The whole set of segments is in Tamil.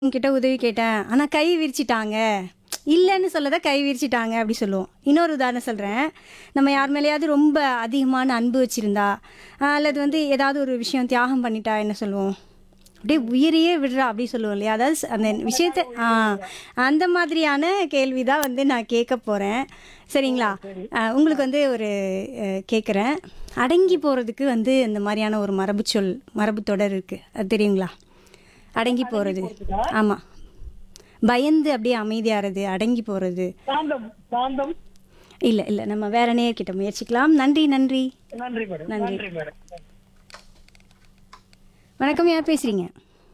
உங்ககிட்ட உதவி கேட்டேன் ஆனால் கை விரிச்சிட்டாங்க இல்லைன்னு சொல்லத கை விரிச்சிட்டாங்க அப்படி சொல்லுவோம் இன்னொரு உதாரணம் சொல்கிறேன் நம்ம யார் மேலேயாவது ரொம்ப அதிகமான அன்பு வச்சுருந்தா அல்லது வந்து ஏதாவது ஒரு விஷயம் தியாகம் பண்ணிட்டா என்ன சொல்லுவோம் அப்படியே உயிரையே விடுறா அப்படி சொல்லுவோம் இல்லையா அதாவது ச- அந்த விஷயத்தை ஆ அந்த மாதிரியான கேள்வி தான் வந்து நான் கேட்க போகிறேன் சரிங்களா ஆ, உங்களுக்கு வந்து ஒரு கேட்குறேன் அடங்கி போகிறதுக்கு வந்து இந்த மாதிரியான ஒரு மரபு சொல் மரபு தொடர் இருக்குது அது தெரியுங்களா அடங்கி போகிறது ஆமாம் பயந்து அப்படியே அமைதியாகிறது அடங்கி போகிறது சாந்தம் சாந்தம் இல்லை இல்லை நம்ம வேற நேர்கிட்ட முயற்சிக்கலாம் நன்றி நன்றி நன்றி மேடம் நன்றி. நன்றி மேடம் வணக்கம் யார் பேசுகிறீங்க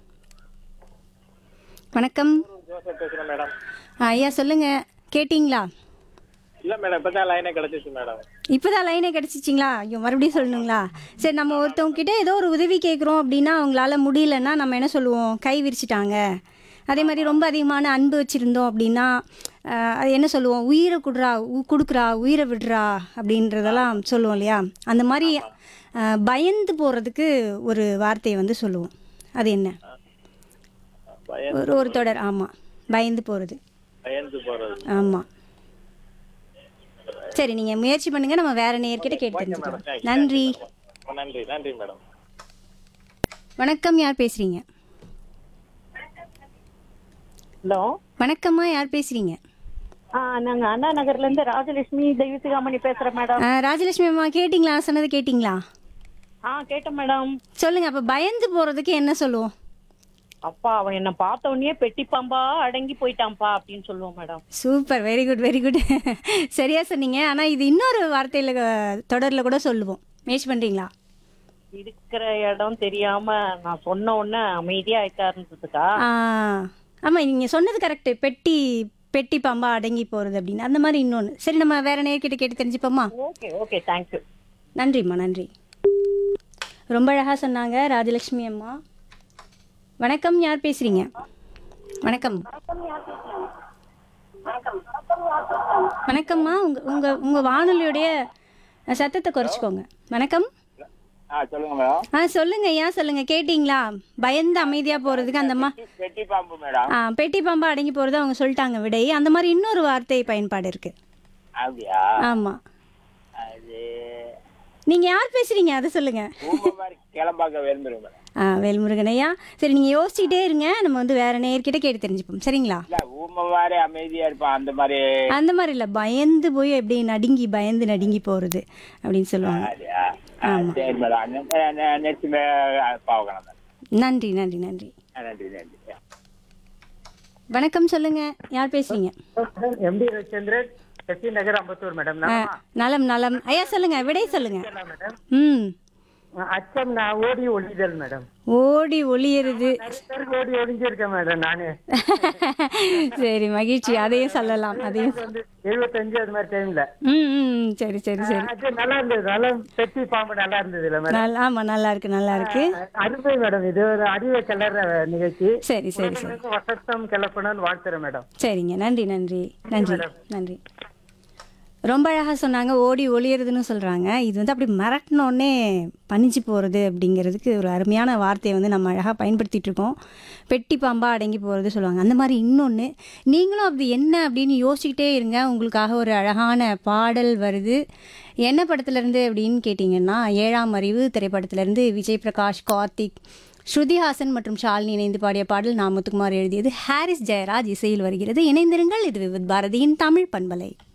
வணக்கம் ஜோசப் பேசுறேன் மேடம் ஆ, ஐயா சொல்லுங்கள் கேட்டிங்களா இல்ல மேடம் இப்பதான் லைனே கிடைச்சிச்சு மேடம் இப்போதான் லைனே கிடச்சிச்சிங்களா ஐயோ மறுபடியும் சொல்லணுங்களா சரி நம்ம ஒருத்தவங்க கிட்ட ஏதோ ஒரு உதவி கேட்குறோம் அப்படின்னா அவங்களால முடியலன்னா நம்ம என்ன சொல்லுவோம் கை விரிச்சிட்டாங்க அதே மாதிரி ரொம்ப அதிகமான அன்பு வச்சுருந்தோம் அப்படின்னா ஆஹ், அது என்ன சொல்லுவோம் உயிரை குடுறா உ- கொடுக்குறா உயிரை விடுறா அப்படின்றதெல்லாம் சொல்லுவோம் இல்லையா அந்த மாதிரி ஆஹ், பயந்து போகிறதுக்கு ஒரு வார்த்தையை வந்து சொல்லுவோம் அது என்ன பயந்து ஒரு ஒரு தொடர் ஆமாம் பயந்து போகிறது பயந்து போறது ஆமாம் சரி நீங்கள் முயற்சி பண்ணுங்கள் நம்ம வேற நேர்கிட்ட கேட்டு தெரிஞ்சுக்கலாம் நன்றி நன்றி நன்றி மேடம் வணக்கம் யார் பேசுறீங்க ஹலோ வணக்கம்மா யார் பேசுறீங்க ஆ நாங்க அண்ணா நகர்ல இருந்து ராஜலட்சுமி தெய்வசிகாமணி பேசுறேன் மேடம் ஆ, ராஜலட்சுமி அம்மா கேட்டிங்களா நான் சொன்னது கேட்டிங்களா ஆ கேட்டேன் மேடம் சொல்லுங்க அப்ப பயந்து போறதுக்கு என்ன சொல்லுவோம் அப்பா அவன் என்ன பார்த்த உடனே பெட்டி பாம்பா அடங்கி போயிட்டான்ப்பா அப்படின்னு சொல்லுவோம் madam super very good very good சரியா சொன்னீங்க ஆனா இது இன்னொரு வார்த்தையில அஹ், தொடர்ல கூட சொல்லுவோம் முயற்சி பண்றீங்களா இருக்கிற இடம் தெரியாம நான் சொன்ன உடனே அமைதியா ஆயிட்டாருன்றதுக்கா ஆ, ஆமா நீங்க சொன்னது கரெக்ட் பெட்டி பெட்டி பாம்பா அடங்கி போறது அப்படின்னு அந்த மாதிரி இன்னொன்னு சரி நம்ம வேற நேர்கிட்ட கேட்டு தெரிஞ்சுப்போமா ஓகே ஓகே தேங்க்யூ நன்றிம்மா நன்றி ரொம்ப அழகா சொன்னாங்க ராஜலட்சுமி அம்மா வணக்கம் யார் பேசுறீங்க வணக்கம் வணக்கம்மா உங்க உங்க உங்க வானொலியுடைய சத்தத்தை குறைச்சிக்கோங்க வணக்கம் ஆ சொல்லுங்க மேடம் ஆ சொல்லுங்க ஏன் சொல்லுங்க கேட்டிங்களா பயந்து அமைதியா போறதுக்கு அந்த மா பெட்டி பாம்பு மேடம் ஆ பெட்டி பாம்பா அடங்கி போறது அவங்க சொல்லிட்டாங்க விடை அந்த மாதிரி இன்னொரு வார்த்தை பயன்பாடு இருக்கு அப்படியா ஆமா அது நீங்க யார் பேசுறீங்க அதை சொல்லுங்க ஊம்ப மாதிரி கிளம்பாக்க விரும்புறேன் மேடம் ஆ வேல்முருகனையா சரி நீங்கள் யோசிச்சுட்டே இருங்க நம்ம வந்து வேற நேர்கிட்ட கேட்டு தெரிஞ்சுப்போம் சரிங்களா இல்ல ஊம்ப மாதிரி அமைதியா இருப்பான் அந்த மாதிரி அந்த மாதிரி இல்லை பயந்து போய் எப்படி நடுங்கி பயந்து நடுங்கி போகிறது அப்படின்னு சொல்லுவாங்க அப்படியா ஆ, சரி மேடம் நெக்ஸ்ட் பார்க்கலாம் மேடம் நன்றி நன்றி நன்றி ஆ, நன்றி நன்றி வணக்கம் சொல்லுங்க யார் பேசுறீங்க எம்டி ரவிச்சந்திரன் சசி நகர் அம்பத்தூர் மேடம் ஆ, நலம் நலம் ஐயா சொல்லுங்க விடை சொல்லுங்க மேடம் ம் அச்சம் நான் ஓடி ஒளிதல் மேடம் ஓடி ஒளியறது பேருக்கு ஓடி ஒளிஞ்சிருக்கேன் மேடம் நானு சரி மகிழ்ச்சி அதையும் சொல்லலாம் அதையும் வந்து எழுபத்தஞ்சு அது மாதிரி டைம்ல ம் ம் ம், சரி சரி சரி அது நல்லா இருந்தது நல்லா பெட்டி பாம்பு நல்லா இருந்தது இல்ல மேடம் நல்லா ஆமாம் நல்லா இருக்கு நல்லா இருக்கு அனுபவி மேடம் இது ஒரு அறிவை கிளற நிகழ்ச்சி சரி சரி சரி உலகமெங்கும் வசத்தம் கிளப்பணும்னு வாழ்த்துறேன் மேடம் சரிங்க நன்றி நன்றி நன்றி நன்றி ரொம்ப அழகாக சொன்னாங்க ஓடி ஒளியறதுன்னு சொல்கிறாங்க இது வந்து அப்படி மிரட்டினோடனே பணிஞ்சு போகிறது அப்படிங்கிறதுக்கு ஒரு அருமையான வார்த்தையை வந்து நம்ம அழகாக பயன்படுத்திட்டு இருக்கோம் பெட்டி பாம்பா அடங்கி போகிறது சொல்லுவாங்க அந்த மாதிரி இன்னொன்று நீங்களும் அப்படி என்ன அப்படின்னு யோசிச்சுக்கிட்டே இருங்க உங்களுக்காக ஒரு அழகான பாடல் வருது என்ன படத்துலேருந்து அப்படின்னு கேட்டிங்கன்னா ஏழாம் அறிவு திரைப்படத்திலேருந்து விஜய் பிரகாஷ் கார்த்திக் ஸ்ருதிஹாசன் மற்றும் ஷாலினி இணைந்து பாடிய பாடல் நான் முத்துக்குமார் எழுதியது ஹாரிஸ் ஜெயராஜ் இசையில் வருகிறது இணைந்திருங்கள் இது விவித் பாரதியின் தமிழ் பண்பலை